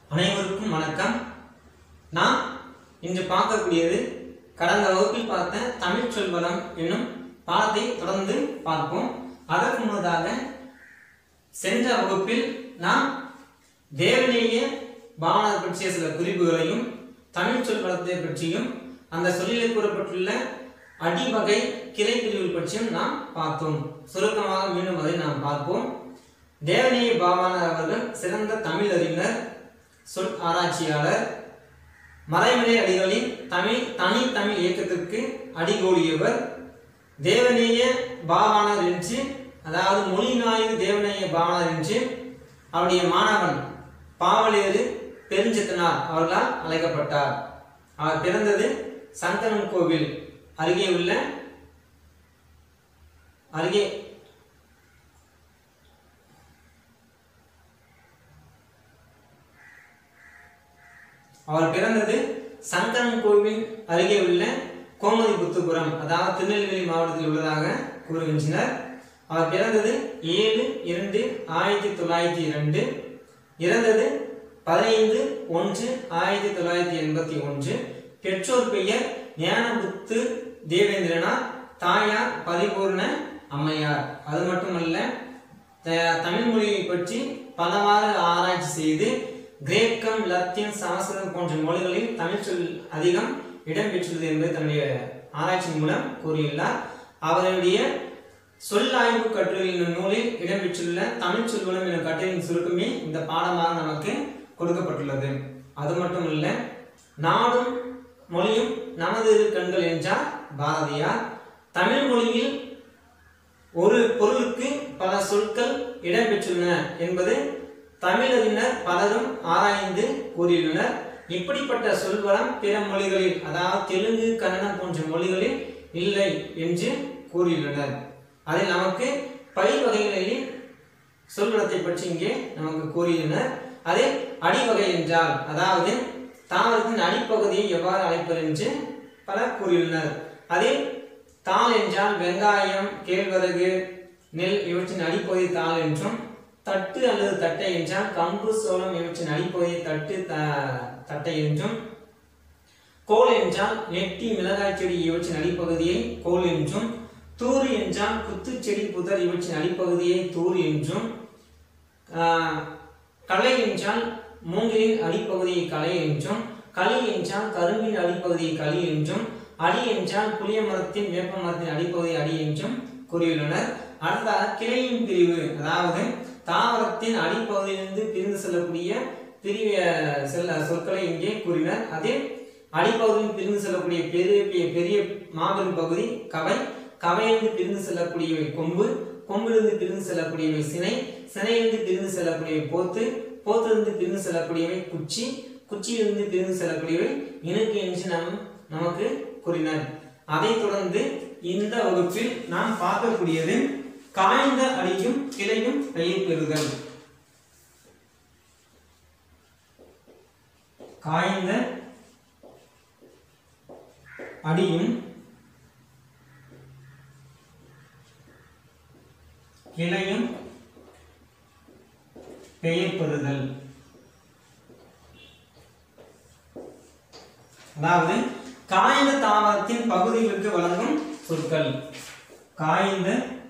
அனைவருக்கும் வணக்கம் நாம் இன்று பார்க்கக்கூடியது கடந்த வகுப்பில் பார்த்த தமிழ் சொல்வளம் என்னும் பாடத்தை தொடர்ந்து பார்ப்போம் அதற்கு முன்னதாக சென்ற வகுப்பில் நாம் தேவநேய பாவனர் பற்றிய சில குறிப்புகளையும் தமிழ் சொல்வளத்தை பற்றியும் அந்த சொல்லில் கூறப்பட்டுள்ள அடிவகை கிளை பிரிவுகள் பற்றியும் நாம் பார்த்தோம் சுருக்கமாக மீண்டும் அதை நாம் பார்ப்போம் தேவநேய பாவாணர் அவர்கள் சிறந்த தமிழ் அறிஞர் சொல் ஆராய்ச்சியாளர் மறைமலை அடிகளின் தமிழ் தனி தமிழ் இயக்கத்திற்கு அடிகோலியவர் தேவநேய பாவாணர் என்று அதாவது மொழிநாயகு தேவநேய பாவாணர் என்று அவருடைய மாணவன் பாவலேறு பெருஞ்சித்தனார் அவர்களால் அழைக்கப்பட்டார் அவர் பிறந்தது சந்தனன் கோவில் அருகே உள்ள அருகே அவர் பிறந்தது சங்கரன் கோவில் அருகே உள்ள கோமதிபுத்துபுரம் அதாவது திருநெல்வேலி மாவட்டத்தில் உள்ளதாக கூறுகின்றனர் அவர் பிறந்தது ஏழு இரண்டு ஆயிரத்தி தொள்ளாயிரத்தி இரண்டு இறந்தது பதினைந்து ஒன்று ஆயிரத்தி தொள்ளாயிரத்தி எண்பத்தி ஒன்று பெற்றோர் பெயர் ஞானபுத்து தேவேந்திரனார் தாயார் பரிபூர்ண அம்மையார் அது மட்டுமல்ல த- தமிழ் மொழியை பற்றி பலவாறு ஆராய்ச்சி செய்து கிரேக்கம் லத்தீன் சமஸ்கிருதம் போன்ற மொழிகளில் தமிழ் சொல் அதிகம் இடம்பெற்றுள்ளது என்பதை தன்னுடைய ஆராய்ச்சி மூலம் கூறியுள்ளார் அவருடைய சொல் ஆய்வு கட்டுரை என்னும் நூலில் இடம்பெற்றுள்ள தமிழ் சொல்வனம் எனும் கட்டுரையின் சுருக்கமே இந்த பாடமாக நமக்கு கொடுக்கப்பட்டுள்ளது அது மட்டுமல்ல நாடும் மொழியும் நமது இரு கண்கள் என்றார் பாரதியார் தமிழ் மொழியில் ஒரு பொருளுக்கு பல சொற்கள் இடம்பெற்றுள்ளன என்பது தமிழறிஞர் பலரும் ஆராய்ந்து கூறியுள்ளனர் இப்படிப்பட்ட சொல்வளம் பிற மொழிகளில் அதாவது தெலுங்கு கன்னடம் போன்ற மொழிகளில் இல்லை என்று கூறியுள்ளனர் அதில் நமக்கு பயிர் வகைகளில் சொல்வளத்தை பற்றி இங்கே நமக்கு கூறியுள்ளனர் அதே அடிவகை என்றால் அதாவது தாவரத்தின் அடிப்பகுதியை எவ்வாறு அழைப்பது என்று பலர் கூறியுள்ளனர் அதே தாள் என்றால் வெங்காயம் கேழ்வரகு நெல் இவற்றின் அடிப்பகுதி தாள் என்றும் தட்டு அல்லது தட்டை என்றால் கம்பு சோளம் இவற்றின் அடிப்பகுதி தட்டு த- தட்டை என்றும் கோல் என்றால் நெட்டி மிளகாய் செடி இவற்றின் அடிப்பகுதியை கோல் என்றும் தூறு என்றால் குத்துச்செடி புதர் இவற்றின் அடிப்பகுதியை தூர் என்றும் ஆஹ், களை என்றால் மூங்கிலின் அடிப்பகுதியை களை என்றும் களி என்றால் கரும்பின் அடிப்பகுதியை களி என்றும் அடி என்றால் புளிய மரத்தின் வேப்ப மரத்தின் அடிப்பகுதி அடி என்றும் கூறியுள்ளனர் அடுத்ததாக கிளையின் பிரிவு அதாவது தாவரத்தின் அடிப்பகுதியிலிருந்து பிரிந்து செல்லக்கூடிய பிரிவு செல்ல சொற்களை இங்கே கூறினர் அதே அடிப்பகுதியில் பிரிந்து செல்லக்கூடிய பெரிய பெரிய பெரிய மாபெரும் பகுதி கவை கவையிலிருந்து பிரிந்து செல்லக்கூடியவை கொம்பு கொம்பிலிருந்து பிரிந்து செல்லக்கூடியவை சினை சினையிலிருந்து பிரிந்து செல்லக்கூடியவை போத்து போத்திலிருந்து பிரிந்து செல்லக்கூடியவை குச்சி குச்சியிலிருந்து பிரிந்து செல்லக்கூடியவை இணுக்கு என்று நம் நமக்கு கூறினர் அதைத் தொடர்ந்து இந்த வகுப்பில் நாம் பார்க்கக்கூடியது காய்ந்த அடியும் கிளையும் பெயர் பெறுதல் காய்ந்த அடியும் கிளையும் பெயர் பெறுதல் அதாவது காய்ந்த தாவரத்தின் பகுதிகளுக்கு வழங்கும் சொற்கள் காய்ந்த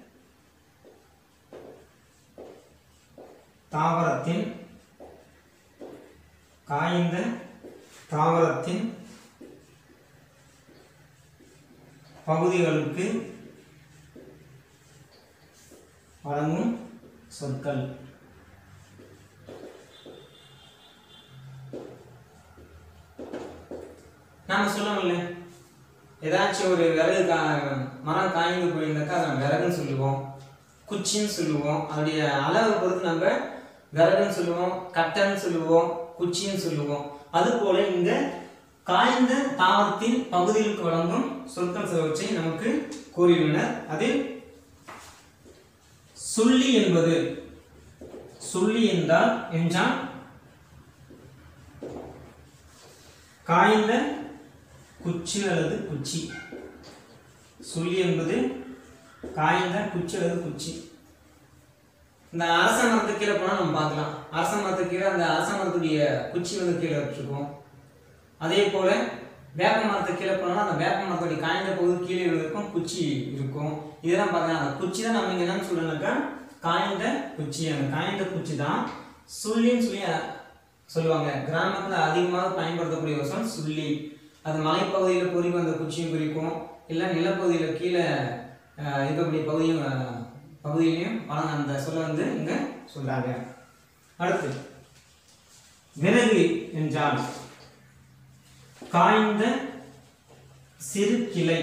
தாவரத்தின் காய்ந்த தாவரத்தின் பகுதிகளுக்கு வழங்கும் சொற்கள் நாம சொல்லணும்ல ஏதாச்சும் ஒரு விறகு கா மரம் காய்ந்து போயிருந்தாக்கா அதை நம்ம விறகுன்னு சொல்லுவோம் குச்சின்னு சொல்லுவோம் அதோடைய அளவை பொறுத்து நம்ம விறகுன்னு சொல்லுவோம் கட்டைன்னு சொல்லுவோம் குச்சின்னு சொல்லுவோம் அது போல இந்த காய்ந்த தாவரத்தின் பகுதிகளுக்கு வழங்கும் சொற்கள் சிலவற்றை நமக்கு கூறியுள்ளனர் அதில் சொல்லி என்பது சொல்லி என்றால் என்றால் காய்ந்த குச்சி அல்லது குச்சி சொல்லி என்பது காய்ந்த குச்சி அல்லது குச்சி இந்த அரச மரத்துக்கு கீழே போனால் நம்ம பார்க்கலாம் அரச மரத்துக்கு கீழே அந்த அரச மரத்துடைய குச்சி வந்து கீழே வச்சிருக்கும் அதே போல வேப்ப மரத்துக்கு கீழே போனோம்னா அந்த வேப்ப மரத்துடைய காய்ந்த பகுதி கீழே இருக்கும் குச்சி இருக்கும் இதெல்லாம் பார்த்தீங்கன்னா அந்த குச்சி தான் நம்ம இங்க என்னன்னு சொல்றோம்னாக்கா காய்ந்த குச்சி அந்த காய்ந்த குச்சி தான் சுள்ளின்னு சொல்லி அஹ், சொல்லுவாங்க கிராமத்துல அதிகமாக பயன்படுத்தக்கூடிய ஒரு சொல் சுள்ளி அது மலைப்பகுதியில் பொறி வந்த குச்சியும் குறிக்கும் இல்லை நிலப்பகுதியில் கீழே அஹ், இருக்கக்கூடிய பகுதியும் அஹ், பகுதியிலையும் வழங்க அந்த சொல்ல வந்து இங்க சொல்றாங்க அடுத்து விறகு என்றால் காய்ந்த சிறு கிளை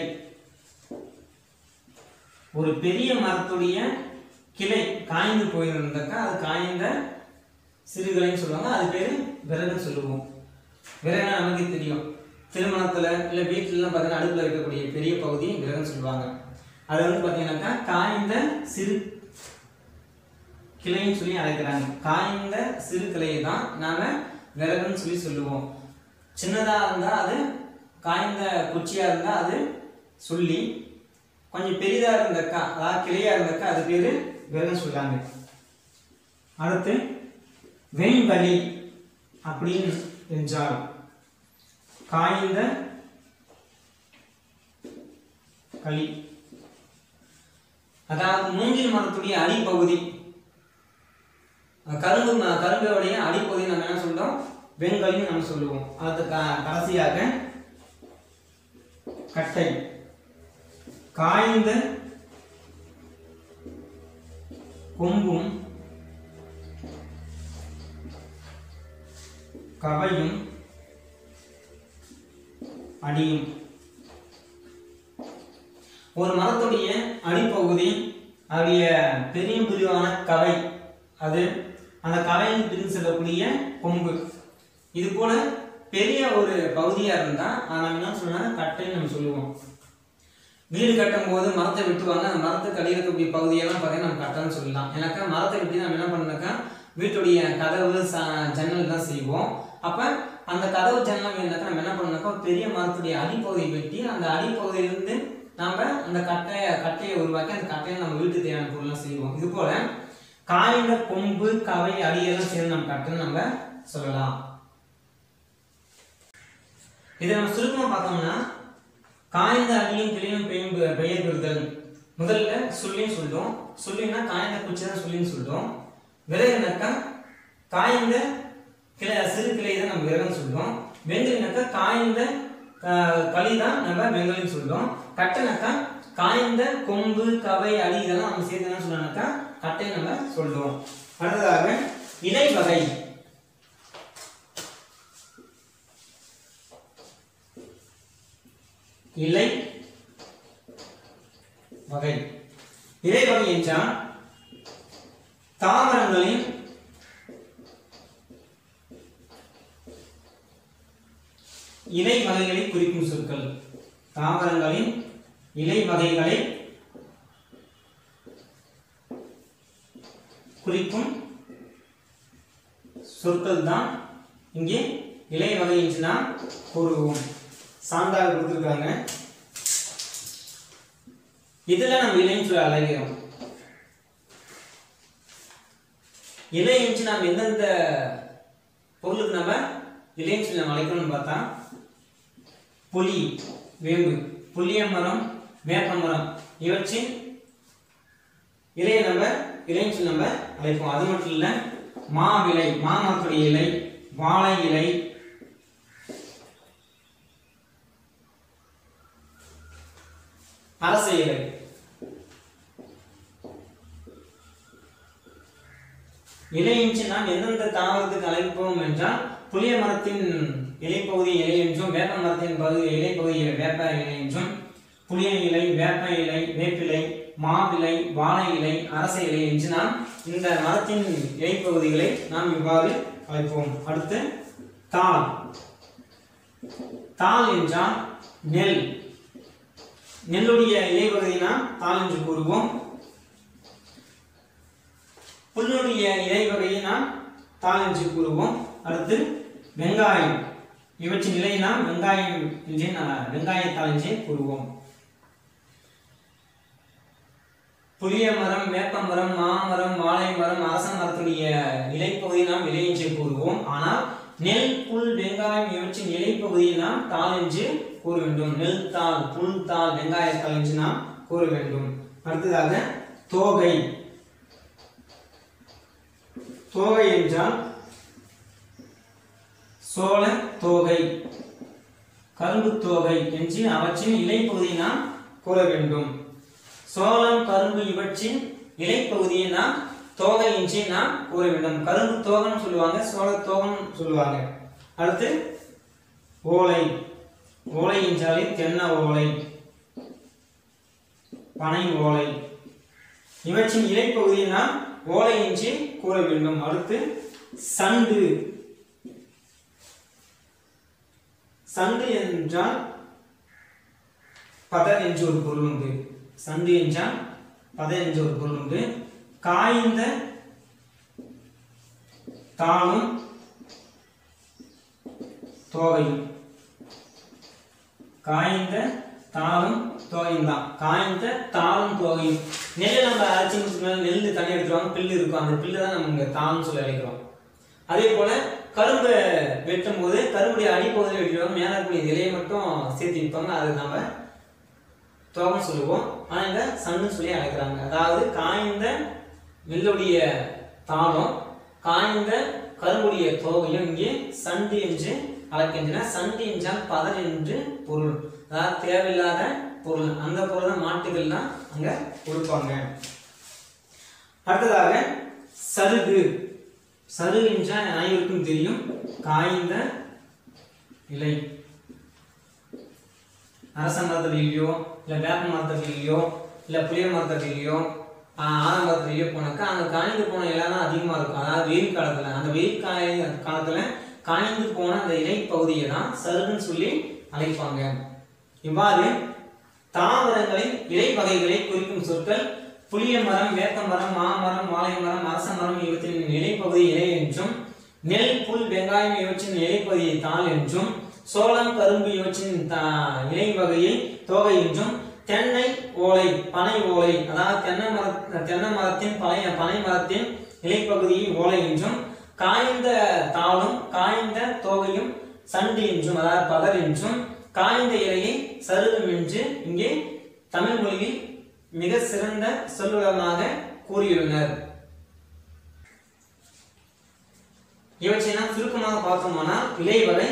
ஒரு பெரிய மரத்துடைய கிளை காய்ந்து போயிருந்தாக்கா அது காய்ந்த சிறுகிளைன்னு சொல்லுவாங்க அது பேரு விறகுன்னு சொல்லுவோம் விறகுனா நமக்கு தெரியும் திருமணத்துல இல்ல வீட்டுலலாம் பார்த்தீங்கன்னா அடுப்புல இருக்கக்கூடிய பெரிய பகுதி விறகுன்னு சொல்லுவாங்க அது வந்து பார்த்தீங்கன்னாக்கா காய்ந்த சிறு கிளைன்னு சொல்லி அழைக்கிறாங்க காய்ந்த சிறு கிளையை தான் நாம விறகுன்னு சொல்லி சொல்லுவோம் சின்னதா இருந்தா அது காய்ந்த குச்சியா இருந்தா அது சொல்லி கொஞ்சம் பெரிதா இருந்தாக்கா அதாவது கிளையா இருந்தாக்கா அது பேரு விறகுன்னு சொல்றாங்க அடுத்து வெண்களி அப்படின்னு என்றால் காய்ந்த களி அதாவது மூங்கில் மரத்துடைய அடிப்பகுதி அஹ் கரும்பு ம- கரும்புடைய அடிப்பகுதி நம்ம என்ன சொல்றோம் வெண்கலின்னு நம்ம சொல்லுவோம் அது க- கடைசியாக கட்டை காய்ந்த கொம்பும் கவையும் அடியும் ஒரு மரத்துடைய அடிப்பகுதி அதனுடைய பெரிய பிரிவான கவை அது அந்த கவையில் பிரிந்து செல்லக்கூடிய கொம்பு இது போல பெரிய ஒரு பகுதியா இருந்தா அதை நம்ம என்ன சொல்லலாம் கட்டைன்னு நம்ம சொல்லுவோம் வீடு கட்டும் போது மரத்தை வெட்டுவாங்க அந்த மரத்துக்கு அடியில் இருக்கக்கூடிய பகுதியெல்லாம் பார்த்தீங்கன்னா நம்ம கட்டன்னு சொல்லலாம் ஏன்னாக்கா மரத்தை வெட்டி நம்ம என்ன பண்ணோம்னாக்கா வீட்டுடைய கதவு ச- ஜன்னல் தான் செய்வோம் அப்ப அந்த கதவு ஜன்னல் வேணுனாக்கா நம்ம என்ன பண்ணோம்னாக்கா ஒரு பெரிய மரத்துடைய அடிப்பகுதியை வெட்டி அந்த அடிப்பகுதியிலிருந்து நாம அந்த கட்டையை கட்டையை உருவாக்கி அந்த கட்டையை நம்ம வீட்டுக்கு தேவையான பொருள்லாம் செய்வோம் இது போல காய்ந்த கொம்பு கவை அடியெல்லாம் சேர்ந்து நம்ம கட்டுன்னு நம்ம சொல்லலாம் இதை நம்ம சுருக்கமா பார்த்தோம்னா காய்ந்த அடியும் கிளியும் பெயும் பெ- பெயர் பெறுதல் முதல்ல சொல்லின்னு சொல்லிட்டோம் சொல்லினா காய்ந்த குச்சி தான் சொல்லின்னு சொல்லிட்டோம் விறகுனாக்கா காய்ந்த கிளை சிறு கிளை தான் நம்ம விறகுன்னு சொல்றோம் வெங்கலினாக்கா காய்ந்த க- களி தான் நம்ம வெங்கலின்னு சொல்றோம் கட்டைனாக்கா காய்ந்த கொம்பு கவை அடி இதெல்லாம் நம்ம சேர்த்து என்ன சொல்லணும்னாக்கா கட்டை நம்ம சொல்றோம் அடுத்ததாக இலை வகை இலை வகை இலை வகை என்றால் தாவரங்களின் இலை வகைகளை குறிக்கும் சொற்கள் தாவரங்களின் இலை வகைகளை குறிக்கும் சொற்கள் தான் இங்கே இலை வகை என்று நாம் கூறுவோம் சான்றாக கொடுத்துருக்காங்க இதுல நம்ம இலைன்னு சொல்லி அழைக்கிறோம் இலை என்று நாம் எந்தெந்த பொருளுக்கு நம்ம இலைன்னு சொல்லி நம்ம அழைக்கணும்னு பார்த்தா புளி வேம்பு புளிய மரம் வேப்ப மரம் இவற்றின் இலையை நம்ம இலைன்னு சொல்லி நம்ம அழைப்போம் அது மட்டும் இல்ல மாவிலை மாமரத்துடைய இலை வாழை இலை அரச இலை இலையின்றி நாம் எந்தெந்த தாவரத்துக்கு அழைப்போம் என்றால் புளிய மரத்தின் இலைப்பகுதி இலை என்றும் வேப்ப மரத்தின் பகுதி இலைப்பகுதியை வேப்ப இலை என்றும் புளிய இலை வேப்ப இலை வேப்பிலை மாவிலை வாழை இலை அரச இலை என்று நாம் இந்த மரத்தின் இலைப்பகுதிகளை நாம் இவ்வாறு அழைப்போம் அடுத்து தாள் தாள் என்றால் நெல் நெல்லுடைய இலைப்பகுதியை நாம் தாள் என்று கூறுவோம் புல்லுடைய இலை வகையை நாம் தாள் என்று கூறுவோம் அடுத்து வெங்காயம் இவற்றின் நிலையை நாம் வெங்காயம் என்றே நா- வெங்காயத்தாள் என்றே கூறுவோம் புளிய மரம் வேப்ப மரம் மாமரம் வாழை மரம் அரச மரத்துடைய இலைப்பகுதியை நாம் இலை என்று கூறுவோம் ஆனால் நெல் புல் வெங்காயம் இவற்றின் இலைப்பகுதியை நாம் தாள் என்று கூற வேண்டும் நெல் தாள் புல் தாள் வெங்காயத்தாள் என்று நாம் கூற வேண்டும் அடுத்ததாக தோகை தோகை என்றால் சோள தோகை கரும்பு தோகை என்று அவற்றின் இலைப்பகுதியை நாம் கூற வேண்டும் சோளம் கரும்பு இவற்றின் இலைப்பகுதியை நாம் தோகை என்று நாம் கூற வேண்டும் கரும்பு தோகன்னு சொல்லுவாங்க சோள தோகன்னு சொல்லுவாங்க அடுத்து ஓலை ஓலை என்றாலே தென்னை ஓலை பனை ஓலை இவற்றின் இலைப்பகுதியை நாம் ஓலை என்று கூற வேண்டும் அடுத்து சண்டு சண்டு என்றால் பதர் என்று ஒரு பொருள் உண்டு சண்டு என்றால் பதர் என்று ஒரு பொருள் உண்டு காய்ந்த தாளும் தோகையும் காய்ந்த தாளும் தோகையும் தான் காய்ந்த தாளும் தோகையும் நெல்லை நம்ம அரைச்சி முடிச்சுட்டு நெல் தண்ணி எடுத்துருவாங்க பில்லு இருக்கும் அந்த பில்லு தான் நம்ம இங்கே தாள்னு சொல்லி அழைக்கிறோம் அதே போல கரும்பு வெட்டும் போது கரும்புடைய அடிப்பகுதியில் வெட்டிடுவாங்க மேலே இருக்கக்கூடிய இலையை மட்டும் சேர்த்து வைப்பாங்க அது நம்ம தோகம் சொல்லுவோம் ஆனா இங்க சன்னு சொல்லி அழைக்கிறாங்க அதாவது காய்ந்த நெல்லுடைய தாளம் காய்ந்த கரும்புடைய தோகையும் இங்கே சண்டு என்று அழைக்கின்றன சண்டு என்றால் பதர் என்று பொருள் அதாவது தேவையில்லாத பொருள் அந்த பொருள் தான் மாட்டுகள்லாம் அங்க கொடுப்பாங்க அடுத்ததாக சருகு சரு என்றால் அனைவருக்கும் தெரியும் காய்ந்த இலை அரச மரத்தடியிலையோ இல்லை வேப்ப மரத்தடியிலையோ இல்லை புளிய மரத்தடியிலையோ ஆல மரத்தடியிலையோ போனாக்கா அந்த காய்ந்து போன இலை தான் அதிகமாக இருக்கும் அதாவது வெயில் காலத்தில் அந்த வெயில் காய காலத்தில் காய்ந்து போன அந்த இலை பகுதியை தான் சருகுன்னு சொல்லி அழைப்பாங்க இவ்வாறு தாவரங்களின் இலை வகைகளை குறிக்கும் சொற்கள் புளிய மரம் வேப்ப மரம் மாமரம் வாழை மரம் அரச மரம் இவற்றின் இலைப்பகுதி இலை என்றும் நெல் புல் வெங்காயம் இவற்றின் இலைப்பகுதியை தாள் என்றும் சோளம் கரும்பு இவற்றின் தா- இலை வகையை தோகை என்றும் தென்னை ஓலை பனை ஓலை அதாவது தென்னை மர தென்னை மரத்தின் பழைய பனை மரத்தின் இலைப்பகுதியை ஓலை என்றும் காய்ந்த தாளும் காய்ந்த தோகையும் சண்டு என்றும் அதாவது பதர் என்றும் காய்ந்த இலையை சருகம் என்று இங்கே தமிழ் மொழியில் மிக சிறந்த சொல்லுடமாக கூறியுள்ளனர் இவற்றை நாம் சுருக்கமாக பார்த்தோமானால் இலை வகை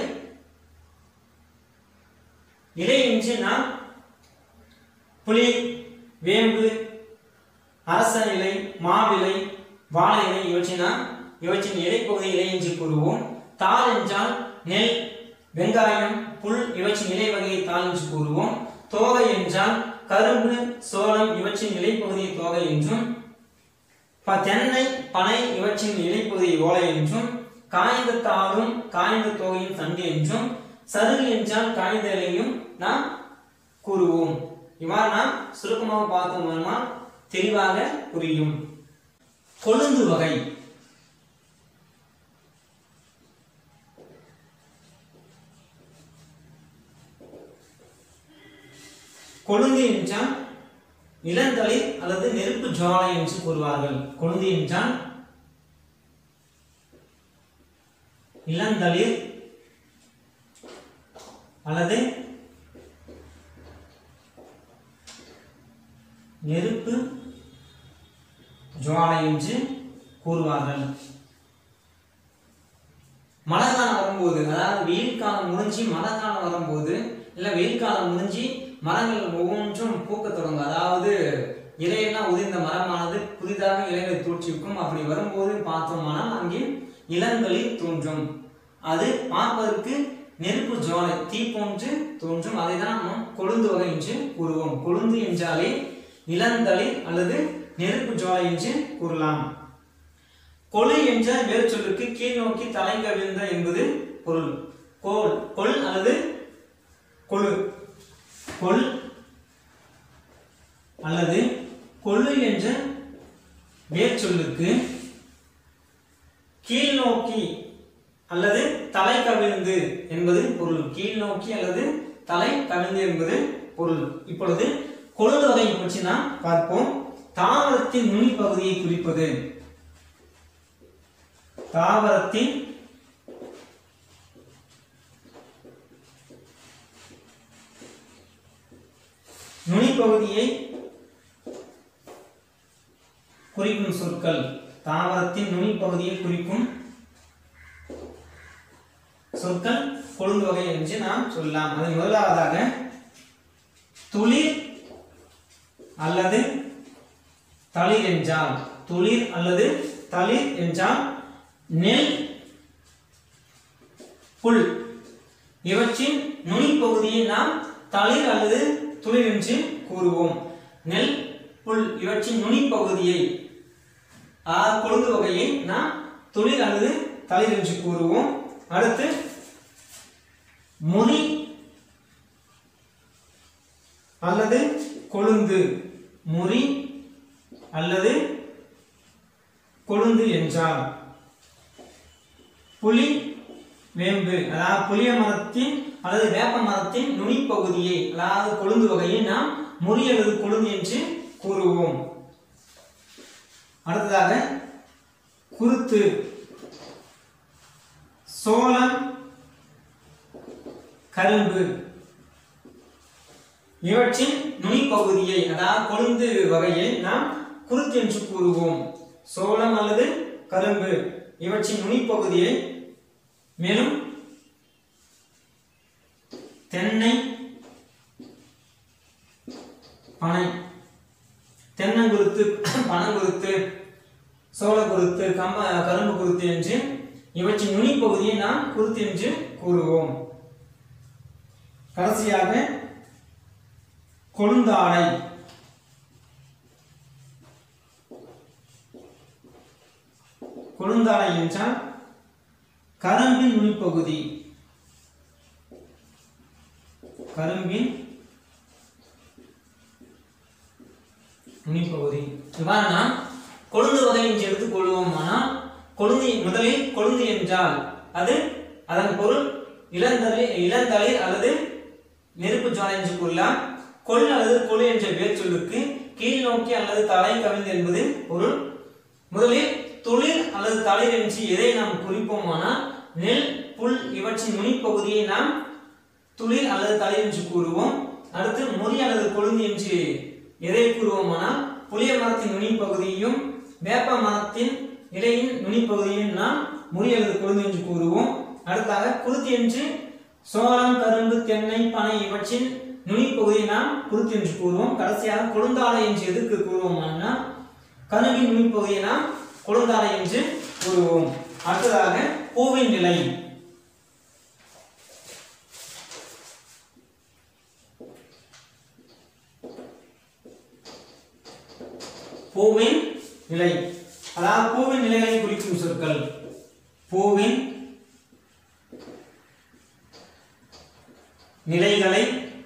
இலை என்று நாம் புலி வேம்பு அரச இலை மாவிலை வாழை இலை இவற்றை நாம் இவற்றின் இலைப்பகுதி இலை என்று கூறுவோம் தாள் என்றால் நெல் வெங்காயம் புல் இவற்றின் இலை வகையை தாள் என்று கூறுவோம் தோகை என்றால் கரும்பு சோளம் இவற்றின் இலைப்பகுதியை தோகை என்றும் ப- தென்னை பனை இவற்றின் இலைப்பகுதியை ஓலை என்றும் காய்ந்த தாளும் காய்ந்த தோகையும் தண்டு என்றும் சருகு என்றால் காய்ந்த இலையும் நாம் கூறுவோம் இவ்வாறு நாம் சுருக்கமாக பார்த்தோம்னா தெளிவாக புரியும் கொழுந்து வகை கொழுந்து என்றால் இளந்தளிர் அல்லது நெருப்பு ஜுவாலை என்று கூறுவார்கள் கொழுந்து என்றால் இளந்தளிர் அல்லது நெருப்பு ஜுவாலை என்று கூறுவார்கள் மழை காலம் வரும்போது அதாவது வெயில் காலம் முடிஞ்சு மழை காலம் வரும்போது இல்லை வெயில் காலம் முடிஞ்சு மரங்கள் ஒவ்வொன்றும் பூக்க தொடங்கும் அதாவது இலையெல்லாம் உதிர்ந்த மரமானது புதிதாக இலைகளை தோற்றிருக்கும் அப்படி வரும்போது பார்த்தோமானால் அங்கே இளங்களில் தோன்றும் அது பார்ப்பதற்கு நெருப்பு ஜுவாலை தீ போன்று தோன்றும் அதை தான் நாம் கொழுந்து வகை என்று கூறுவோம் கொழுந்து என்றாலே இளந்தளிர் அல்லது நெருப்பு ஜுவாலை என்று கூறலாம் கொழு என்ற வேறு சொல்லுக்கு கீழ் நோக்கி தலை கவிழ்ந்த என்பது பொருள் கோல் கொள் அல்லது கொழு கொள் அல்லது கொள்ளு என்ற வேர் சொல்லுக்கு கீழ் நோக்கி அல்லது தலை கவிழ்ந்து என்பது பொருள் கீழ் நோக்கி அல்லது தலை கவிழ்ந்து என்பது பொருள் இப்பொழுது கொழுந்து வகை பற்றி நாம் பார்ப்போம் தாவரத்தின் நுனி பகுதியை குறிப்பது தாவரத்தின் நுனிப்பகுதியை குறிக்கும் சொற்கள் தாவரத்தின் நுனிப்பகுதியை குறிக்கும் சொற்கள் கொழுந்து வகை என்று நாம் சொல்லலாம் அது முதலாவதாக துளிர் அல்லது தளிர் என்றால் துளிர் அல்லது தளிர் என்றால் நெல் புல் இவற்றின் நுனிப்பகுதியை நாம் தளிர் அல்லது துளிர் என்று கூறுவோம் நெல் புல் இவற்றின் நுனிப்பகுதியை ஆ கொழுந்து வகையை நாம் துளிர் அல்லது தளிர் என்று கூறுவோம் அடுத்து முனி அல்லது கொழுந்து முறி அல்லது கொழுந்து என்றால் புலி வேம்பு அதாவது புளிய மரத்தின் அல்லது வேப்ப மரத்தின் நுனிப்பகுதியை அதாவது கொழுந்து வகையை நாம் முறி அல்லது கொழுந்து என்று கூறுவோம் அடுத்ததாக குருத்து சோளம் கரும்பு இவற்றின் நுனிப்பகுதியை அதாவது கொழுந்து வகையை நாம் குருத்து என்று கூறுவோம் சோளம் அல்லது கரும்பு இவற்றின் நுனிப்பகுதியை மேலும் தென்னை பனை தென்னங்குருத்து பனங்குருத்து சோளக்குருத்து கம்ப கரும்பு குருத்து என்று இவற்றின் நுனிப்பகுதியை நாம் குருத்து என்று கூறுவோம் கடைசியாக கொழுந்தாடை கொழுந்தாடை என்றால் கரும்பின் நுனிப்பகுதி கரும்பின் நுனிப்பகுதி இவ்வாறு நாம் கொழுந்து வகை என்று எடுத்துக்கொள்வோமானால் கொழுந்து முதலில் கொழுந்து என்றால் அது அதன் பொருள் இளந்தளிர் இளந்தளிர் அல்லது நெருப்பு ஜுவாலை என்று கூறலாம் கொள் அல்லது கொழு என்ற வேர் சொல்லுக்கு கீழ் நோக்கி அல்லது தலை கவிழ்ந்து என்பது பொருள் முதலில் துளிர் அல்லது தளிர் என்று எதை நாம் குறிப்போமானால் நெல் புல் இவற்றின் நுனிப்பகுதியை நாம் துளிர் அல்லது தளிர் என்று கூறுவோம் அடுத்து முறி அல்லது கொழுந்து என்று எதை கூறுவோமானால் புளிய மரத்தின் நுனிப்பகுதியையும் வேப்ப மரத்தின் இலையின் நுனிப்பகுதியையும் நாம் முறி அல்லது கொழுந்து என்று கூறுவோம் அடுத்தாக குருத்தி என்று சோளம் கரும்பு தென்னை பனை இவற்றின் நுனிப்பகுதியை நாம் குருத்தி என்று கூறுவோம் கடைசியாக கொழுந்தாடை என்று எதற்கு கூறுவோம்னா கரும்பின் நுனிப்பகுதியை நாம் கொழுந்தாடை என்று கூறுவோம் அடுத்ததாக பூவின் நிலை பூவின் நிலை அதாவது பூவின் நிலைகளை குறிக்கும் சொற்கள் பூவின் நிலைகளை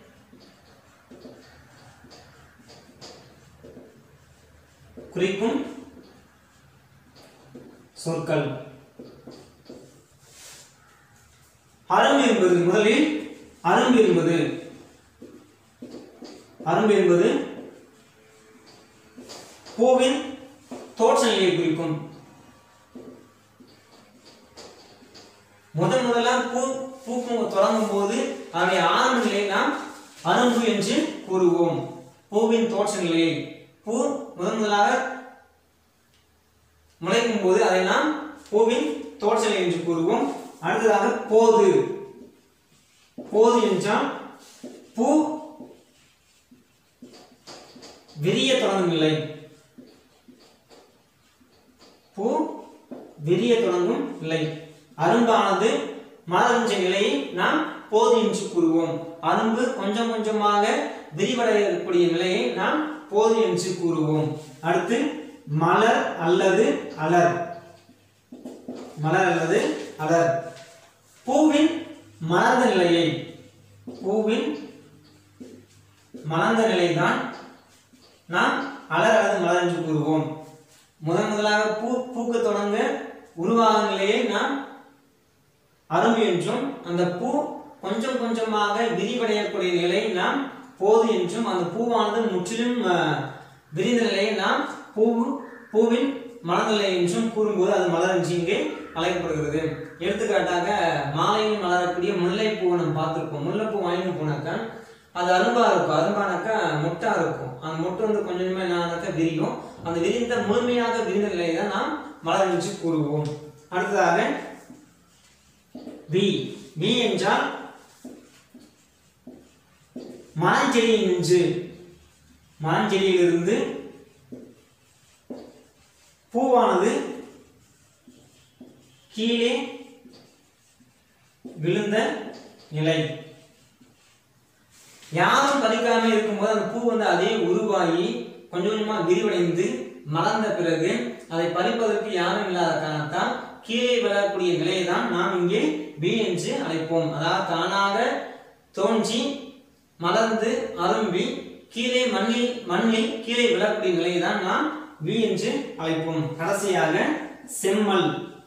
குறிக்கும் சொற்கள் அரும்பு என்பது முதலில் அரும்பு என்பது அரும்பு என்பது பூவின் தோற்ற நிலையை குறிக்கும் முதன் முதலா பூ பூக்கும் தொடங்கும் போது அதனுடைய ஆரம்ப நிலையை நாம் அரும்பு என்று கூறுவோம் பூவின் தோற்ற நிலையை பூ முதன் முதலாக முளைக்கும் போது அதை நாம் பூவின் தோற்ற நிலை என்று கூறுவோம் அடுத்ததாக போது போது என்றால் பூ விரிய தொடங்கும் நிலை பூ விரிய தொடங்கும் நிலை அரும்பானது மலர்ந்த நிலையை நாம் போது என்று கூறுவோம் அரும்பு கொஞ்சம் கொஞ்சமாக விரிவடையக்கூடிய நிலையை நாம் போது என்று கூறுவோம் அடுத்து மலர் அல்லது அலர் மலர் அல்லது அலர் பூவின் மலர்ந்த நிலையை பூவின் மலர்ந்த நிலைதான் நாம் அலர் அல்லது மலர் என்று கூறுவோம் முதன் முதலாக பூ பூக்க தொடங்க உருவாகும் நிலையை நாம் அரும்பு என்றும் அந்த பூ கொஞ்சம் கொஞ்சமாக விரிவடையக்கூடிய நிலை நாம் போது என்றும் அந்த பூவானது முற்றிலும் அஹ், விரிந்த நிலையை நாம் பூ பூவின் மலர் நிலை என்றும் கூறும்போது அது மலர் என்று இங்கே அழைக்கப்படுகிறது எடுத்துக்காட்டாக மாலையில் மலரக்கூடிய முல்லைப்பூவை நம்ம பார்த்துருப்போம் முல்லைப்பூ வாங்கி போனாக்கா அது அரும்பா இருக்கும் அரும்பானாக்கா மொட்டா இருக்கும் அந்த மொட்டு வந்து கொஞ்சம் கொஞ்சமா என்னாக்கா விரியும் அந்த விரிந்த முழுமையாக விரிந்த நிலையை தான் நாம் மலர் என்று கூறுவோம் அடுத்ததாக பி பி என்றால் மரஞ்செடியில் நின்று மரஞ்செடியிலிருந்து பூவானது கீழே விழுந்த நிலை யாரும் பறிக்காம இருக்கும்போது அந்த பூ வந்து அதே உருவாகி கொஞ்சம் கொஞ்சமா விரிவடைந்து மலர்ந்த பிறகு அதை பறிப்பதற்கு யாரும் இல்லாத காரணத்தால் கீழே விழக்கூடிய நிலையை தான் நாம் இங்கே பி என்று அழைப்போம் அதாவது தானாக தோன்றி மலர்ந்து அரும்பி கீழே மண்ணில் மண்ணில் கீழே விழக்கூடிய நிலையை தான் நாம் வி என்று அழைப்போம் கடைசியாக செம்மல்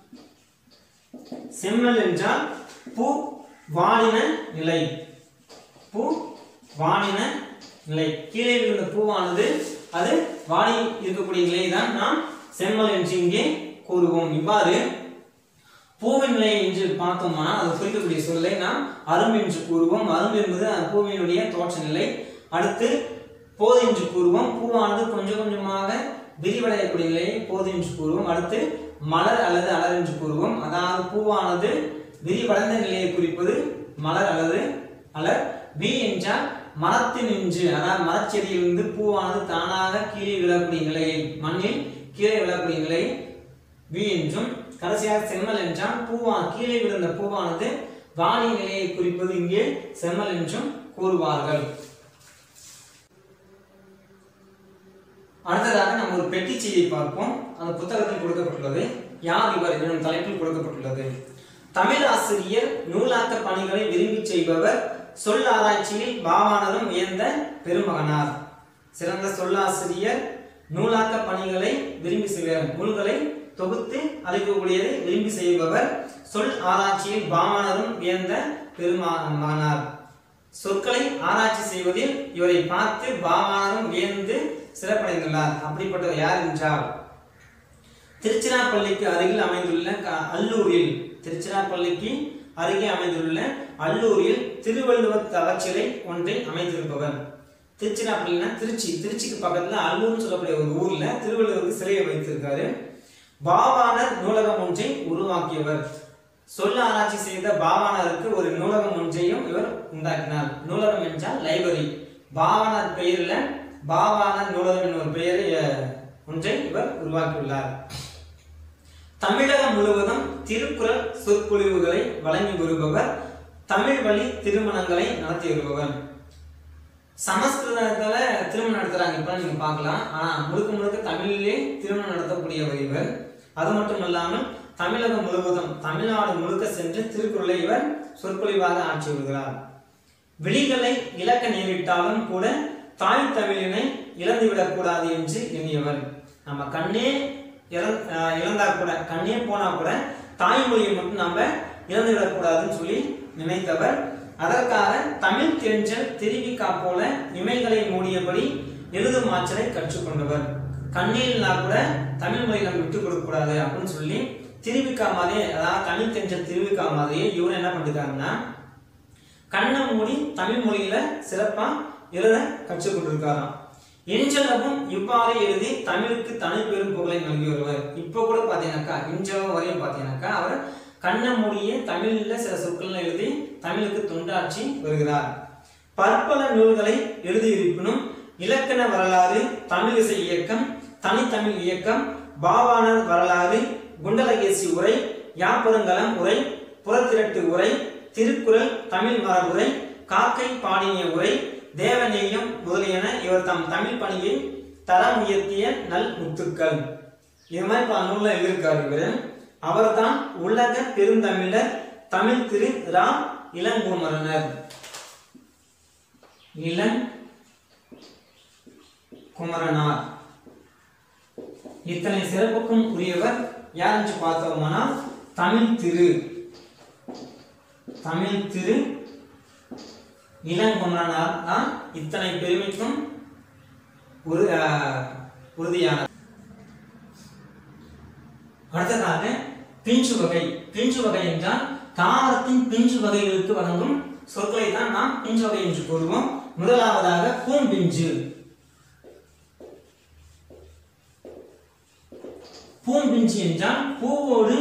செம்மல் என்றால் பூ வாடின நிலை பூ வாடின நிலை கீழே விழுந்த பூவானது அது வாடி இருக்கக்கூடிய நிலையை தான் நாம் செம்மல் என்று இங்கே கூறுவோம் இவ்வாறு பூவின் நிலை என்று பார்த்தோம்னா அது குறிக்கக்கூடிய சொல்லை நாம் அரும்பு என்று கூறுவோம் அரும்பு என்பது அந்த பூவினுடைய தோற்ற நிலை அடுத்து போது என்று கூறுவோம் பூவானது கொஞ்சம் கொஞ்சமாக விரிவடையக்கூடிய நிலையை போது என்று கூறுவோம் அடுத்து மலர் அல்லது அலர் என்று கூறுவோம் அதாவது பூவானது விரிவடைந்த நிலையை குறிப்பது மலர் அல்லது அலர் பி என்றால் மரத்தின் இன்று அதாவது மரச்செடியிலிருந்து பூவானது தானாக கீழே விழக்கூடிய நிலையை மண்ணில் கீழே விழக்கூடிய நிலையை வி என்றும் கடைசியாக செம்மல் என்றால் பூவா கீழே விழுந்த பூவானது வாணி நிலையை குறிப்பது இங்கே செம்மல் என்றும் கூறுவார்கள் அடுத்ததாக நம்ம ஒரு பெட்டி செய்தியை பார்ப்போம் அந்த புத்தகத்தில் கொடுக்கப்பட்டுள்ளது யார் இவர் எனும் தலைப்பில் கொடுக்கப்பட்டுள்ளது தமிழ் ஆசிரியர் நூலாக்க பணிகளை விரும்பி செய்பவர் சொல் ஆராய்ச்சியில் பாவானரும் உயர்ந்த பெருமகனார் சிறந்த சொல்லாசிரியர் நூலாக்க பணிகளை விரும்பி செய்வர் நூல்களை தொகுத்து அளிக்கக்கூடியதை விரும்பி செய்பவர் சொல் ஆராய்ச்சியில் பாவானரும் உயர்ந்த பெருமகனார் சொற்களை ஆராய்ச்சி செய்வதில் இவரை பார்த்து பாவானரும் வியந்து சிறப்படைந்துள்ளார் அப்படிப்பட்டவர் யார் என்றால் திருச்சிராப்பள்ளிக்கு அருகில் அமைந்துள்ள க- அல்லூரில் திருச்சிராப்பள்ளிக்கு அருகே அமைந்துள்ள அல்லூரில் திருவள்ளுவர் தவச்சிலை ஒன்றை அமைத்திருப்பவர் திருச்சிராப்பள்ளினா திருச்சி திருச்சிக்கு பக்கத்துல அல்லூர்னு சொல்லக்கூடிய ஒரு ஊர்ல திருவள்ளுவருக்கு சிலையை வைத்திருக்காரு பாவாணர் நூலகம் ஒன்றை உருவாக்கியவர் சொல்ல ஆராய்ச்சி செய்த பாவாணருக்கு ஒரு நூலகம் ஒன்றையும் இவர் உண்டாக்கினார் நூலகம் என்றால் லைப்ரரி பாவாணர் பெயரில் பாவாணர் நூலகம் என்ற ஒரு பெயரை அஹ், ஒன்றை இவர் உருவாக்கியுள்ளார் தமிழகம் முழுவதும் திருக்குறள் சொற்பொழிவுகளை வழங்கி வருபவர் தமிழ் வழி திருமணங்களை நடத்தி வருபவர் சமஸ்கிருதத்துல திருமணம் நடத்துறாங்க இப்ப நீங்க பார்க்கலாம் ஆனா முழுக்க முழுக்க தமிழிலே திருமணம் நடத்தக்கூடியவர் இவர் அது மட்டும் இல்லாமல் தமிழகம் முழுவதும் தமிழ்நாடு முழுக்க சென்று திருக்குறளை இவர் சொற்பொழிவாக ஆற்றி வருகிறார் விழிகளை இழக்க நேரிட்டாலும் கூட தாய் தமிழினை இழந்துவிடக் கூடாது என்று எண்ணியவர் நம்ம கண்ணே இழந் ஆஹ் இழந்தா கூட கண்ணே போனா கூட தாய்மொழியை மட்டும் நம்ம இழந்துவிடக் கூடாதுன்னு சொல்லி நினைத்தவர் அதற்காக தமிழ் தெரிஞ்சல் திருவிக்கா போல இமைகளை மூடியபடி எழுதும் ஆற்றலை கற்றுக்கொண்டவர் கண்ணில்னா கூட தமிழ் மொழி நம்ம விட்டு கொடுக்க கூடாது அப்படின்னு சொல்லி திருவிக்கா மாதிரியே அதாவது தமிழ் தெரிஞ்சல் திருவிக்கா மாதிரியே இவர் என்ன பண்ணிருக்காங்கன்னா கண்ணை மூடி தமிழ் மொழியில சிறப்பா எழுத கற்றுக் கொண்டிருக்காராம் இன்றளவும் இவ்வாறு எழுதி தமிழுக்கு தனி பெரும் புகழை நல்கி வருவார் இப்போ கூட பார்த்தீங்கன்னாக்கா இன்றளவும் வரையும் பார்த்தீங்கன்னாக்கா அவர் கண்ணை மூடியே தமிழில் சில சொற்கள் எழுதி தமிழுக்கு தொண்டாற்றி வருகிறார் பற்பல நூல்களை எழுதியிருப்பினும் இலக்கண வரலாறு தமிழிசை இயக்கம் தனித்தமிழ் இயக்கம் பாவாணர் வரலாறு குண்டலகேசி உரை யாப்பருங்கலம் உரை புறத்திரட்டு உரை திருக்குறள் தமிழ் மரபுரை காக்கை பாடினிய உரை தேவநேயம் முதலியன இவர் தம் தமிழ் பணியை தரம் உயர்த்திய நல் முத்துக்கள் இது மாதிரி பல நூல்ல எழுதியிருக்காரு இவர் அவர்தான் உலக பெருந்தமிழர் தமிழ் திரு ரா இளங்குமரனர் இளங் குமரனார் இத்தனை சிறப்புக்கும் உரியவர் யார் என்று பார்த்தோமானால் தமிழ் திரு தமிழ் திரு இளங்குமரனார் தான் இத்தனை பெருமைக்கும் ஒரு ஆஹ், உறுதியானது அடுத்ததாக பிஞ்சு வகை பிஞ்சு வகை என்றால் தாவரத்தின் பிஞ்சு வகைகளுக்கு வழங்கும் சொற்களை தான் நாம் பிஞ்சு வகை என்று கூறுவோம் முதலாவதாக பூம்பிஞ்சு பூம்பிஞ்சு என்றால் பூவோடு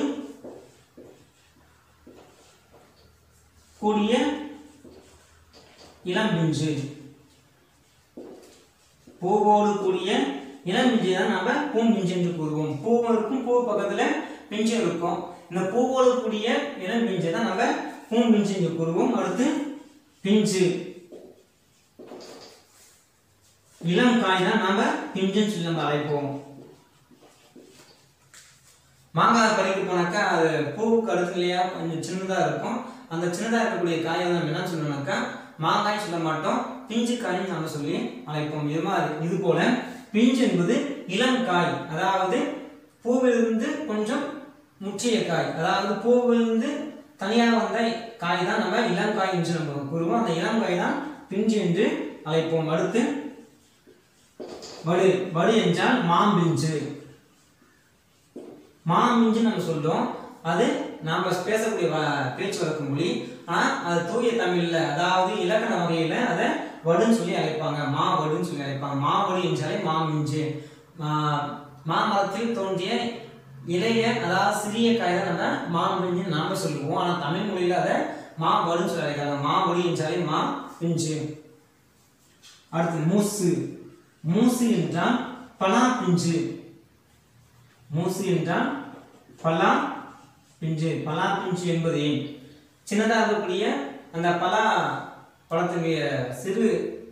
கூடிய இளம் பிஞ்சு பூவோடு கூடிய இளம் பிஞ்சு தான் நம்ம பூம்பிஞ்சு என்று கூறுவோம் பூவும் இருக்கும் பூ பக்கத்துல பிஞ்சு இருக்கும் இந்த பூவோடு கூடிய இளம் பிஞ்சை தான் நம்ம பூம்பிஞ்சு என்று கூறுவோம் அடுத்து பிஞ்சு இளம் காய் தான் நாம பிஞ்சுன்னு சொல்லி நம்ம அழைப்போம் மாங்காய் பறிக்க போனாக்கா அது பூவுக்கு அடுத்து இல்லையா கொஞ்சம் சின்னதாக இருக்கும் அந்த சின்னதாக இருக்கக்கூடிய காயை நம்ம என்ன சொல்லணும்னாக்கா மாங்காய் சொல்ல மாட்டோம் பிஞ்சு காய்னு நம்ம சொல்லி அழைப்போம் இது மாதிரி இது போல பிஞ்சு என்பது இளம் காய் அதாவது பூவிலிருந்து கொஞ்சம் முற்றிய காய் அதாவது பூவிலிருந்து தனியாக வந்த காய் தான் நம்ம இளம் காய் என்று நம்ம கூறுவோம் அந்த இளம் காய் தான் பிஞ்சு என்று அழைப்போம் அடுத்து வடு வடு என்றால் மாம்பிஞ்சு மாமிஞ்சு நம்ம சொல்றோம் அது நாம பேசக்கூடிய வ- பேச்சு வழக்கு மொழி ஆனா அது தூய தமிழ்ல அதாவது இலக்கண வகையில அதை வடுன்னு சொல்லி அழைப்பாங்க மா வடுன்னு சொல்லி அழைப்பாங்க மாவடு என்றாலே மாமிஞ்சு மா- மாமரத்தில் தோன்றிய இளைய அதாவது சிறிய காய் தான் நம்ம மாம்பிஞ்சு நாம சொல்லுவோம் ஆனா தமிழ் மொழியில அதை மா வடுன்னு சொல்லி அழைக்கிறாங்க மாவடு என்றாலே மா பிஞ்சு அடுத்து மூசு மூசு என்றால் பலா பிஞ்சு மூசு என்றால் பலா பிஞ்சு பலா பிஞ்சு என்பது ஏன் சின்னதாக இருக்கக்கூடிய அந்த பலா பழத்துடைய சிறு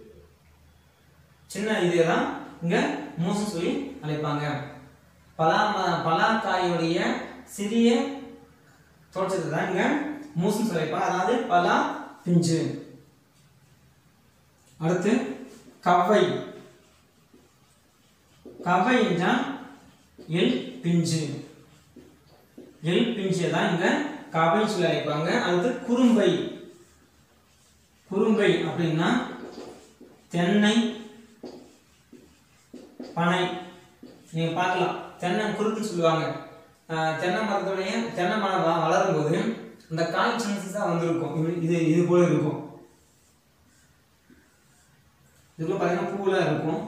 சின்ன இதே தான் இங்க மூசு சொல்லி அழைப்பாங்க பலா ம- பலாக்காயுடைய சிறிய தோற்றத்தை தான் இங்க மூசுன்னு சொல்லி அழைப்பாங்க அதாவது பலா பிஞ்சு அடுத்து கவ்வை கவ்வை என்றால் எல் பிஞ்சு எல் பிஞ்சு தான் இங்க கவைன்னு சொல்லி அழைப்பாங்க அடுத்து குறும்பை குறும்பை அப்படின்னா தென்னை பனை நீங்க பார்க்கலாம் தென்னை குறுக்குன்னு சொல்லுவாங்க ஆஹ் தென்னை மரத்துடைய தென்னை மரம் வ- வளரும் போது அந்த காய் சின்னதாக வந்திருக்கும் இப்படி இது இது போல இருக்கும் இதுக்குள்ள பார்த்தீங்கன்னா பூவெல்லாம் இருக்கும்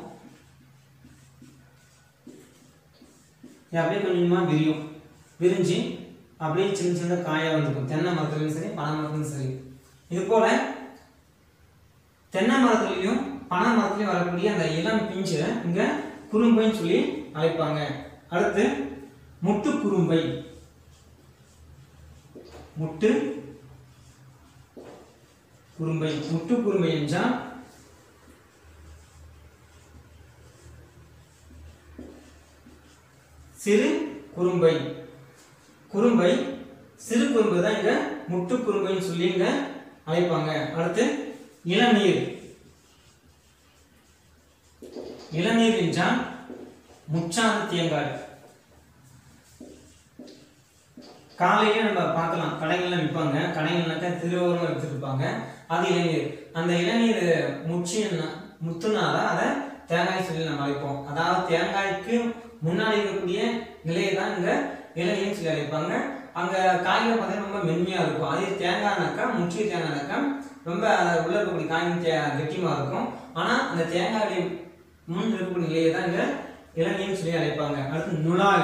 இது அப்படியே கொஞ்சம் கொஞ்சமாக விரியும் விரிஞ்சு அப்படியே சின்ன சின்ன காயாக வந்துருக்கும் தென்னை மரத்துலையும் சரி பனை மரத்துலையும் சரி இது போல தென்னை மரத்துலையும் பனை மரத்துலையும் வரக்கூடிய அந்த இளம் பிஞ்சை இங்க குறும்பைன்னு சொல்லி அழைப்பாங்க அடுத்து முட்டு குறும்பை முட்டு குறும்பை முட்டு குறும்பை என்றால் சிறு குறும்பை குறும்பை சிறு குறும்பை தான் இங்க முட்டு குறும்பைன்னு சொல்லி இங்க அழைப்பாங்க அடுத்து இளநீர் இளநீர் என்றால் முச்சான தேங்காய் காலையில நம்ம பார்க்கலாம் கடைகள்ல விற்பாங்க கடைகள்னாக்கா திருவோரமாக விற்றுருப்பாங்க அது இளநீர் அந்த இளநீர் முச்சின்னா முத்துனால அதை தேங்காய் சொல்லி நம்ம அழைப்போம் அதாவது தேங்காய்க்கு முன்னாடி இருக்கக்கூடிய நிலையை தான் இங்க இளநீர்னு சொல்லி அழைப்பாங்க அங்க காய்கள் பார்த்தீங்கன்னா ரொம்ப மென்மையா இருக்கும் அதே தேங்காய்னாக்கா முற்றிய தேங்காய்னாக்கா ரொம்ப அது உள்ள இருக்கக்கூடிய காய் தே கெட்டியமா இருக்கும் ஆனா அந்த தேங்காய் முன் இருக்கக்கூடிய நிலையை தான் இங்க இளநீர்னு சொல்லி அழைப்பாங்க அடுத்து நுழாய்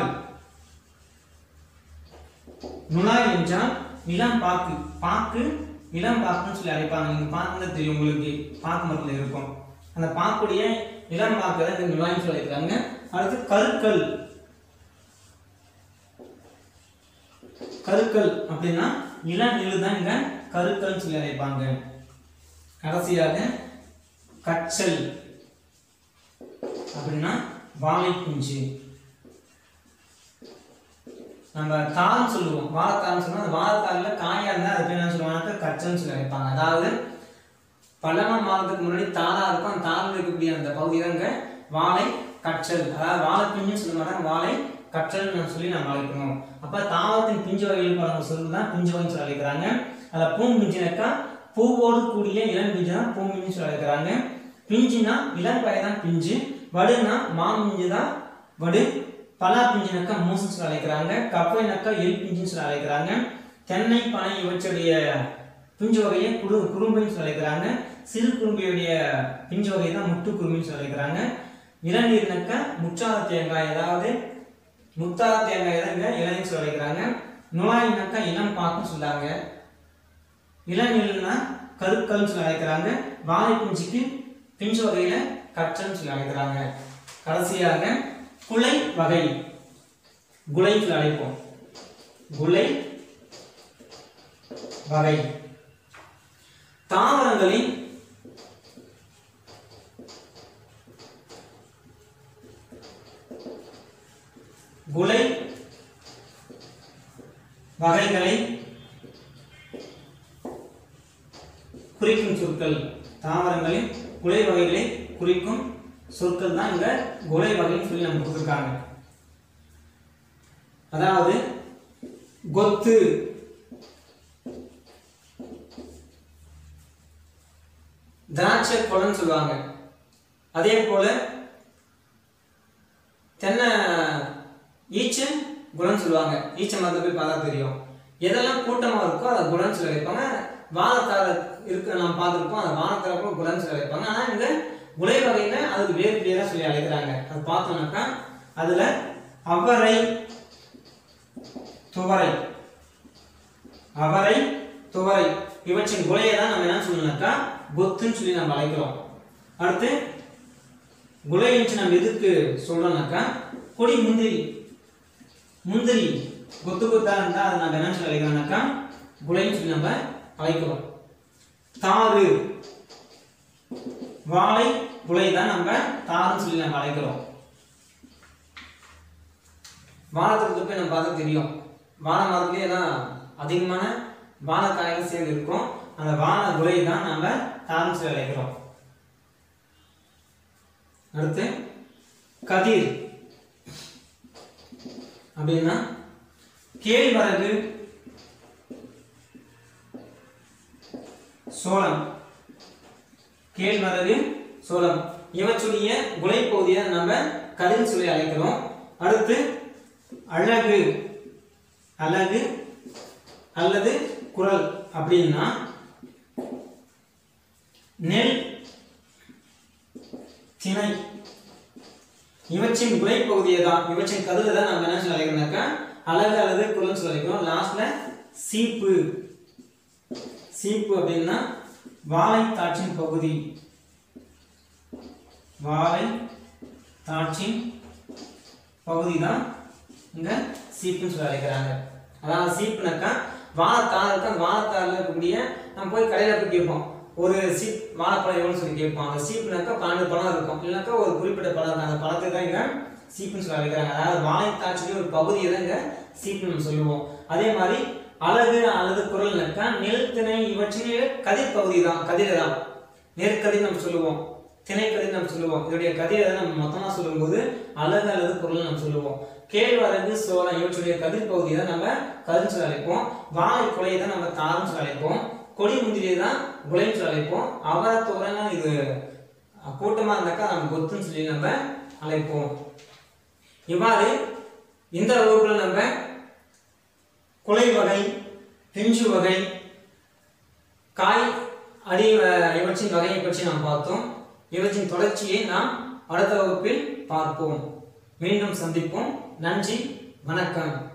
நுழாய் என்றால் இளம் பாக்கு பாக்கு இளம் பாக்குன்னு சொல்லி அழைப்பாங்க நீங்க பாக்குறது தெரியும் உங்களுக்கு பாக்கு மரத்துல இருக்கும் அந்த பாக்குடைய இளம் பாக்கு தான் இந்த நுழாய்னு சொல்லி அழைக்கிறாங்க அடுத்து கருக்கல் கருக்கல் அப்படின்னா இளநீர் தான் இங்க கருக்கல்னு சொல்லி அழைப்பாங்க கடைசியாக கச்சல் அப்படின்னா வாழை குஞ்சு நம்ம தாள்னு சொல்லுவோம் வாழைத்தாள்னு சொல்லுவோம் அந்த வாழைத்தாள்ல காயா இருந்தா அது பேர் என்ன சொல்லுவாங்க கச்சல்னு சொல்லி அழைப்பாங்க அதாவது பழமா மாதத்துக்கு முன்னாடி தாளா இருக்கும் அந்த தாளில் இருக்கக்கூடிய அந்த பகுதி தாங்க வாழை கற்றல் அதாவது வாழை பிஞ்சுன்னு சொல்ல மாட்டாங்க வாழை கற்றல்னு சொல்லி நம்ம அழைக்கணும் அப்ப தாவரத்தின் பிஞ்சு வகைகள் பழங்க சொல்லி தான் பிஞ்சு வகைன்னு சொல்லி அழைக்கிறாங்க அதில் பூம்பிஞ்சுனாக்கா பூவோடு கூடிய இளம் பிஞ்சு தான் பூம்பிஞ்சுன்னு சொல்லி அழைக்கிறாங்க பிஞ்சுனா இளம் காய் தான் பிஞ்சு வடுனா மாமுஞ்சு தான் வடு பலா பிஞ்சினக்கா மூசுன்னு சொல்லி அழைக்கிறாங்க கப்பைனக்கா எல் பிஞ்சுன்னு சொல்லி அழைக்கிறாங்க தென்னை பனை இவற்றுடைய பிஞ்சு வகையை குறு குறும்பைன்னு சொல்லி அழைக்கிறாங்க சிறு குறும்பியுடைய பிஞ்சு வகை தான் முட்டு குறும்பின்னு சொல்லி அழைக்கிறாங்க இளநீர்னக்கா முற்றாத தேங்காய் அதாவது முத்தாத தேங்காய் தான் இங்க இளநீர் சொல்லி அழைக்கிறாங்க நுழாயினாக்கா இளம் பாக்குன்னு சொல்லாங்க இளநீர்னா கருக்கல்னு சொல்லி அழைக்கிறாங்க வாழை பிஞ்சுக்கு பிஞ்சு வகையில கற்றன்னு சொல்லி அழைக்கிறாங்க கடைசியாக குலை வகை குலை சொல்லி அழைப்போம் குலை வகை தாவரங்களின் குலை வகைகளை குறிக்கும் சொற்கள் தாவரங்களின் குலை வகைகளை குறிக்கும் சொற்கள் தான் இங்க குலை வகைன்னு சொல்லி நம்ம கொடுத்துருக்காங்க அதாவது கொத்து திராட்சை கொலைன்னு சொல்லுவாங்க அதே போல தென்னை ஈச்ச குணம்னு சொல்லுவாங்க ஈச்ச மரத்தை போய் பார்த்தா தெரியும் எதெல்லாம் கூட்டமா இருக்கோ அதை குணம்னு சொல்லி வைப்பாங்க வாழைத்தார இருக்கு நம்ம பார்த்துருப்போம் அந்த வாழைத்தார கூட குணம்னு சொல்லி வைப்பாங்க ஆனா இங்க குலை வகையில அதுக்கு வேறு பேரா சொல்லி அழைக்கிறாங்க அது பார்த்தோம்னாக்கா அதுல அவரை துவரை அவரை துவரை இவற்றின் குலையை தான் நம்ம என்ன சொல்லணும்னாக்கா கொத்துன்னு சொல்லி நம்ம அழைக்கிறோம் அடுத்து குலை வச்சு நம்ம எதுக்கு சொல்றோம்னாக்கா கொடி முந்திரி முந்திரி கொத்து கொத்தா இருந்தா அதை நம்ம என்ன சொல்லி அழைக்கிறோம்னாக்கா குலைன்னு சொல்லி நம்ம அழைக்கிறோம் தாறு வாழை குலை தான் நம்ம தாருன்னு சொல்லி நம்ம அழைக்கிறோம் வாழைத்தோட்டத்தை போய் நம்ம பார்த்தா தெரியும் வாழை மரத்துலேயே தான் அதிகமான வாழைக்காய்கள் சேர்ந்து இருக்கும் அந்த வாழை குலை தான் நம்ம தாருன்னு சொல்லி அழைக்கிறோம் அடுத்து கதிர் அப்படின்னா கேழ்வரகு சோளம் கேழ்வரகு சோளம் இவற்றுடைய குலைப்பகுதியை நம்ம கதிர்னு சொல்லி அழைக்கிறோம் அடுத்து அழகு அழகு அல்லது குரல் அப்படின்னா நெல் திணை இவற்றின் விளைப்பகுதியை தான் இவற்றின் கதிரை தான் நம்ம என்ன சொல்லி அழைக்கிறோம்னாக்கா அழகு அல்லது குரல் சொல்லி அழைக்கிறோம் லாஸ்ட்ல சீப்பு சீப்பு அப்படின்னா வாழை தாட்சின் பகுதி வாழை தாட்சின் பகுதி தான் இங்க சீப்புன்னு சொல்லி அழைக்கிறாங்க அதாவது சீப்புனாக்கா வாழைத்தார் இருக்கு அந்த வாழைத்தாரில் இருக்கக்கூடிய நம்ம போய் கடையில் போய் கேட்போம் ஒரு சீப் வாழைப்பழம் எவ்வளோன்னு சொல்லி கேட்போம் அந்த சீப்புனாக்கா பன்னெண்டு பழம் இருக்கும் இல்லைனாக்கா ஒரு குறிப்பிட்ட பழம் இருக்கும் அந்த பழத்தை தான் இங்க சீப்புன்னு சொல்லி அழைக்கிறாங்க அதாவது வாழைத்தாட்சியிலே ஒரு பகுதியை தான் இங்க சீப்புன்னு நம்ம சொல்லுவோம் அதே மாதிரி அழகு அல்லது குரல்னாக்கா நெல் திணை இவற்றிலே கதிர் பகுதி தான் கதிரை தான் நெற்கதிர் நம்ம சொல்லுவோம் திணைக்கதிர் நம்ம சொல்லுவோம் இதோடைய கதிரை தான் நம்ம மொத்தமாக சொல்லும்போது அழகு அல்லது குரல் நம்ம சொல்லுவோம் கேழ்வரகு சோளம் இவற்றுடைய கதிர் பகுதியை தான் நம்ம கதிர்னு சொல்லி அழைப்போம் வாழை குலையை தான் நம்ம தாருன்னு சொல்லி அழைப்போம் கொடி முந்திரியை தான் குலைன்னு சொல்லி அழைப்போம் அவரை தோரங்க இது கூட்டமாக இருந்தாக்கா நம்ம கொத்துன்னு சொல்லி நம்ம அழைப்போம் இவ்வாறு இந்த வகுப்புல நம்ம குலை வகை பிஞ்சு வகை காய் அடி அஹ், இவற்றின் வகையை பற்றி நாம் பார்த்தோம் இவற்றின் தொடர்ச்சியை நாம் அடுத்த வகுப்பில் பார்ப்போம் மீண்டும் சந்திப்போம் நன்றி வணக்கம்